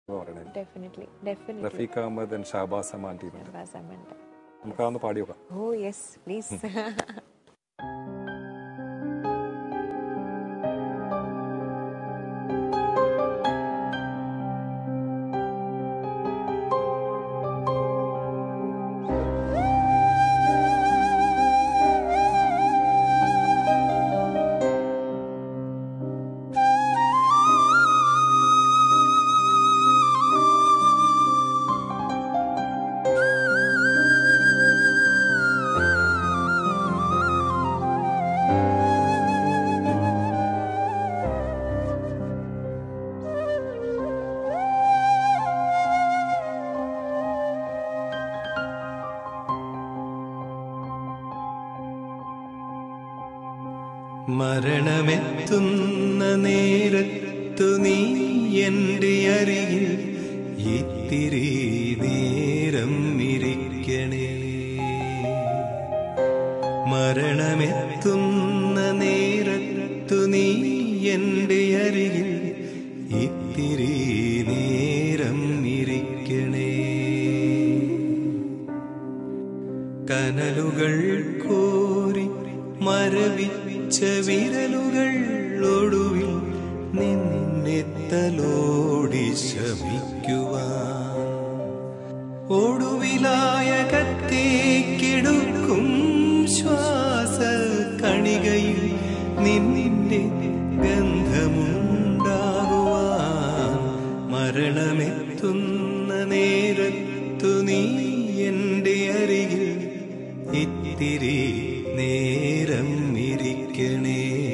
പറയണേ definitely definitely Rafeeq Ahmed and Shabaz Aman ടീമുണ്ട് നമുക്ക് അതൊന്ന് പാടി നോക്കാം ഓ യെസ് പ്ലീസ് മരണമെത്തുന്ന നേരത്തു നീ എൻ്റെ അരികിൽ ഇത്തിരി നേരം ഇരിക്കണേ മരണമെത്തുന്ന നേരത്തു നീ എൻ്റെ അരികിൽ ഇത്തിരി നേരം ഇരിക്കണേ കനലുകൾ കോരി മരവിച്ച വിരലുകൾ ഒടുവിൽ നിന്നെത്തലോടി ശമിക്കുവാൻ ഒടുവിലായ കത്തേക്കെടുക്കും ശ്വാസ കണികയിൽ നിന്നിന്റെ ഗന്ധമുണ്ടാകുവാൻ മരണമെത്തുന്ന നേരത്തു നീ എൻ്റെ അരികിൽ ഇത്തിരി നേരം ഇരിക്കണേ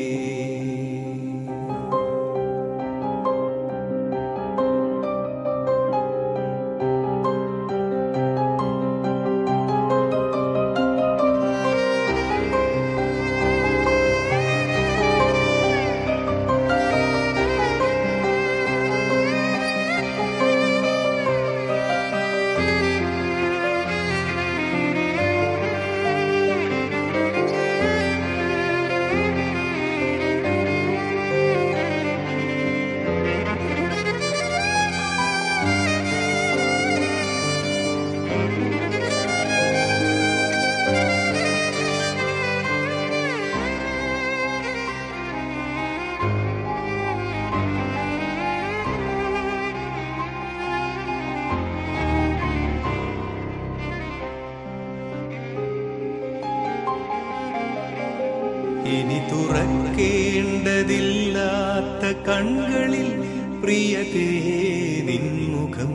ഇനി തുറക്കേണ്ടതില്ലാത്ത കൺകളിൽ പ്രിയതേ നിൻമുഖം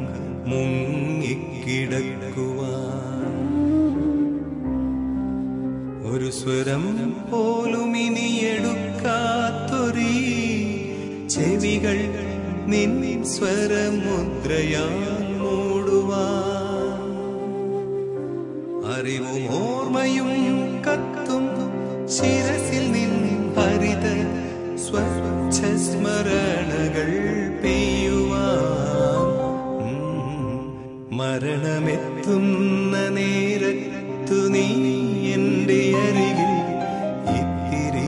മുങ്ങിക്കിടക്കുവാൻ ഒരു സ്വരം പോലും ഇനി എടുക്കാത്തൊരീ ചെവികൾ നിൻ സ്വരമുദ്രയാൽ മൂടുവാൻ അറിവും ഓർമ്മയും കത്തും ശിരസിൽ നിൻ ഹരിത സ്വച്ഛ സ്മരണകൾ പെയ്യുവാൻ ഉം. മരണമെത്തുന്ന